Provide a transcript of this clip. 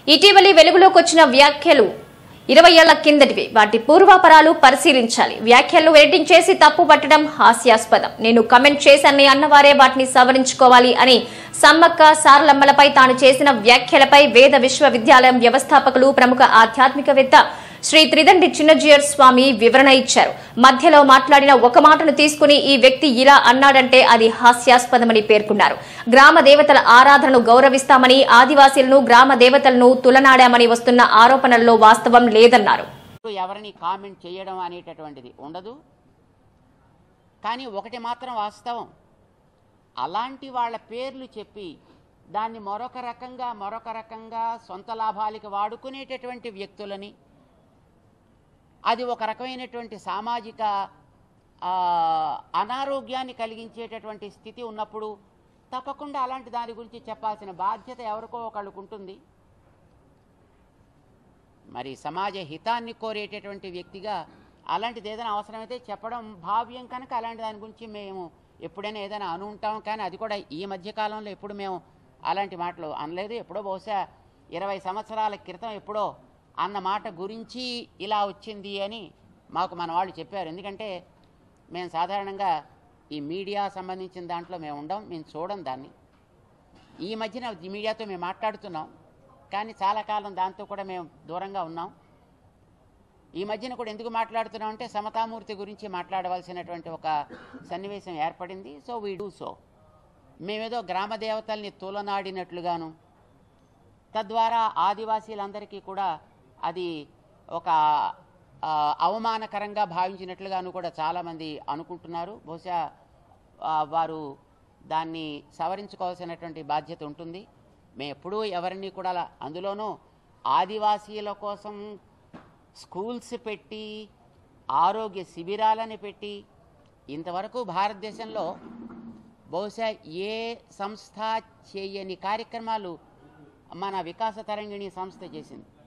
ఇటీవలి వెలుగులోకి వచ్చిన వ్యాఖ్యలు ఇరవై ఏళ్ల కిందటివి వాటి పూర్వాపరాలు పరిశీలించాలి వ్యాఖ్యలను ఎడిటింగ్ చేసి తప్పు పట్టడం హాస్యాస్పదం నేను కమెంట్ చేశానని అన్నవారే వాటిని సవరించుకోవాలి అని సమ్మక్క సారలమ్మలపై తాను చేసిన వ్యాఖ్యలపై వేద విశ్వవిద్యాలయం వ్యవస్థాపకులు ప్రముఖ ఆధ్యాత్మికవేత్త శ్రీ త్రిదండి చిన్నజీయర్ స్వామి వివరణ ఇచ్చారు మధ్యలో మాట్లాడిన ఒక మాటను తీసుకుని ఈ వ్యక్తి ఇలా అన్నాడంటే అది హాస్యాస్పదమని పేర్కొన్నారు గ్రామ దేవతల ఆరాధనను గౌరవిస్తామని ఆదివాసీలను గ్రామ దేవతలను తులనాడామని వస్తున్న ఆరోపణల్లో వాస్తవం లేదన్నారు ఎవరిని కామెంట్ చేయడం అనేటటువంటిది ఉండదు కానీ ఒకటి మాత్రం వాస్తవం అలాంటి వాళ్ళ పేర్లు చెప్పి దాన్ని మరొక రకంగా మరొక రకంగా సొంత లాభాలకి వాడుకునేటటువంటి వ్యక్తులని అది ఒక రకమైనటువంటి సామాజిక ఆ, అనారోగ్యాన్ని కలిగించేటటువంటి స్థితి ఉన్నప్పుడు తప్పకుండా అలాంటి దాని గురించి చెప్పాల్సిన బాధ్యత ఎవరికో ఒకళ్ళకు ఉంటుంది మరి సమాజ హితాన్ని కోరేటటువంటి వ్యక్తిగా అలాంటిది ఏదైనా అవసరమైతే చెప్పడం భావ్యం కనుక అలాంటి దాని గురించి మేము ఎప్పుడైనా ఏదైనా అను ఉంటాం కానీ అది కూడా ఈ మధ్య కాలంలో ఎప్పుడు మేము అలాంటి మాటలు అనలేదు ఎప్పుడో బహుశా ఇరవై సంవత్సరాల క్రితం ఎప్పుడో అన్న మాట గురించి ఇలా వచ్చింది అని మాకు మన వాళ్ళు చెప్పారు ఎందుకంటే మేము సాధారణంగా ఈ మీడియా సంబంధించిన దాంట్లో మేము ఉండం మేము చూడం దాన్ని ఈ మధ్యన ఈ మీడియాతో మేము మాట్లాడుతున్నాం కానీ చాలా కాలం దాంతో కూడా మేము దూరంగా ఉన్నాం ఈ మధ్యన కూడా ఎందుకు మాట్లాడుతున్నాం అంటే సమతామూర్తి గురించి మాట్లాడవలసినటువంటి ఒక సన్నివేశం ఏర్పడింది సో వీ డూ సో మేమేదో గ్రామ దేవతల్ని తూలనాడినట్లుగాను తద్వారా ఆదివాసీలందరికీ కూడా అది ఒక ఆ, అవమానకరంగా భావించినట్లుగాను కూడా చాలామంది అనుకుంటున్నారు బహుశా ఆ, వారు దాన్ని సవరించుకోవాల్సినటువంటి బాధ్యత ఉంటుంది మేము ఎప్పుడూ ఎవరిని కూడా అలా- అందులోనూ ఆదివాసీల కోసం స్కూల్స్ పెట్టి ఆరోగ్య శిబిరాలని పెట్టి ఇంతవరకు భారతదేశంలో బహుశా ఏ సంస్థ చేయని కార్యక్రమాలు మన వికాస తరంగిణి సంస్థ చేసింది